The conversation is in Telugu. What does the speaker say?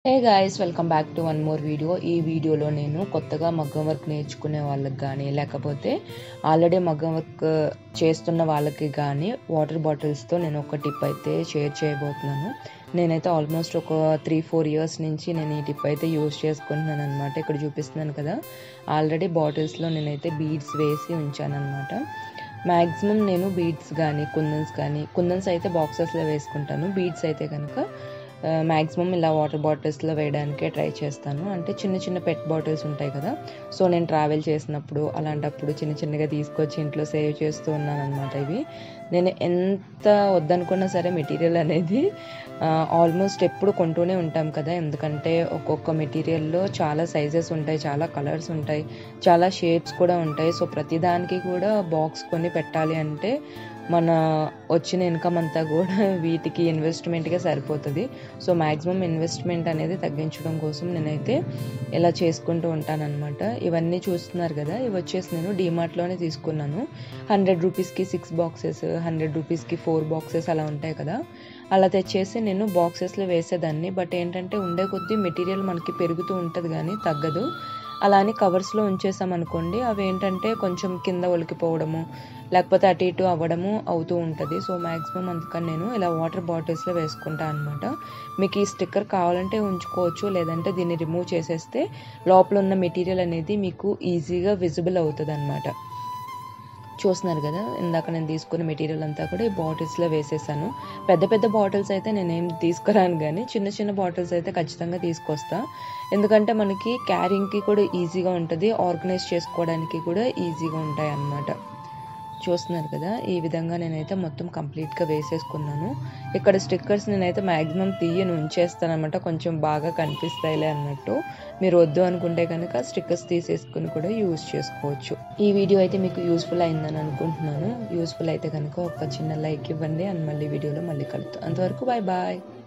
hey guys welcome back to one more video ఈ వీడియోలో నేను కొత్తగా మగ్గం వర్క్ నేర్చుకునే వాళ్ళకి కానీ లేకపోతే ఆల్రెడీ మగ్గం వర్క్ చేస్తున్న వాళ్ళకి కానీ వాటర్ బాటిల్స్తో నేను ఒక టిప్ అయితే షేర్ చేయబోతున్నాను నేనైతే ఆల్మోస్ట్ ఒక త్రీ ఫోర్ ఇయర్స్ నుంచి నేను ఈ టిప్ అయితే యూస్ చేసుకుంటున్నాను అనమాట ఇక్కడ చూపిస్తున్నాను కదా ఆల్రెడీ బాటిల్స్లో నేనైతే బీడ్స్ వేసి ఉంచాను అనమాట మ్యాక్సిమం నేను బీడ్స్ కానీ కుందన్స్ కానీ కుందన్స్ అయితే బాక్సెస్లో వేసుకుంటాను బీడ్స్ అయితే కనుక మ్యాక్సిమం ఇలా వాటర్ బాటిల్స్లో వేయడానికే ట్రై చేస్తాను అంటే చిన్న చిన్న పెట్ బాటిల్స్ ఉంటాయి కదా సో నేను ట్రావెల్ చేసినప్పుడు అలాంటప్పుడు చిన్న చిన్నగా తీసుకొచ్చి ఇంట్లో సేవ్ చేస్తూ ఉన్నాను అనమాట ఇవి నేను ఎంత వద్దనుకున్నా సరే మెటీరియల్ అనేది ఆల్మోస్ట్ ఎప్పుడు కొంటూనే ఉంటాం కదా ఎందుకంటే ఒక్కొక్క మెటీరియల్లో చాలా సైజెస్ ఉంటాయి చాలా కలర్స్ ఉంటాయి చాలా షేప్స్ కూడా ఉంటాయి సో ప్రతిదానికి కూడా బాక్స్ కొని పెట్టాలి అంటే మన వచ్చిన ఇన్కమ్ అంతా కూడా వీటికి ఇన్వెస్ట్మెంట్గా సరిపోతుంది సో మ్యాక్సిమం ఇన్వెస్ట్మెంట్ అనేది తగ్గించడం కోసం నేనైతే ఇలా చేసుకుంటూ ఉంటానన్నమాట ఇవన్నీ చూస్తున్నారు కదా ఇవి వచ్చేసి నేను డీమార్ట్లోనే తీసుకున్నాను హండ్రెడ్ రూపీస్కి సిక్స్ బాక్సెస్ హండ్రెడ్ రూపీస్కి ఫోర్ బాక్సెస్ అలా ఉంటాయి కదా అలా తెచ్చేసి నేను బాక్సెస్లో వేసేదాన్ని బట్ ఏంటంటే ఉండే కొద్దీ మెటీరియల్ మనకి పెరుగుతూ ఉంటుంది కానీ తగ్గదు అలా అని కవర్స్లో ఉంచేసాం అనుకోండి అవి ఏంటంటే కొంచెం కింద ఒలికిపోవడము లేకపోతే అటు ఇటు అవ్వడము అవుతూ ఉంటుంది సో మ్యాక్సిమం అందుకని నేను ఇలా వాటర్ బాటిల్స్లో వేసుకుంటాను అనమాట మీకు ఈ స్టిక్కర్ కావాలంటే ఉంచుకోవచ్చు లేదంటే దీన్ని రిమూవ్ చేసేస్తే లోపల ఉన్న మెటీరియల్ అనేది మీకు ఈజీగా విజిబుల్ అవుతుంది అనమాట చూస్తున్నారు కదా ఇందాక నేను తీసుకున్న మెటీరియల్ అంతా కూడా ఈ బాటిల్స్లో వేసేసాను పెద్ద పెద్ద బాటిల్స్ అయితే నేనేం తీసుకురాను కానీ చిన్న చిన్న బాటిల్స్ అయితే ఖచ్చితంగా తీసుకొస్తా ఎందుకంటే మనకి క్యారింగ్కి కూడా ఈజీగా ఉంటుంది ఆర్గనైజ్ చేసుకోవడానికి కూడా ఈజీగా ఉంటాయి అన్నమాట చూస్తున్నారు కదా ఈ విధంగా నేనైతే మొత్తం కంప్లీట్గా వేసేసుకున్నాను ఇక్కడ స్టిక్కర్స్ నేనైతే మ్యాక్సిమం తీయను ఉంచేస్తాను అనమాట కొంచెం బాగా కనిపిస్తాయిలే అన్నట్టు మీరు వద్దు అనుకుంటే కనుక స్టిక్కర్స్ తీసేసుకుని కూడా యూజ్ చేసుకోవచ్చు ఈ వీడియో అయితే మీకు యూస్ఫుల్ అయిందని అనుకుంటున్నాను యూస్ఫుల్ అయితే కనుక ఒక చిన్న లైక్ ఇవ్వండి అండ్ మళ్ళీ వీడియోలో మళ్ళీ కలుగుతాం అంతవరకు బాయ్ బాయ్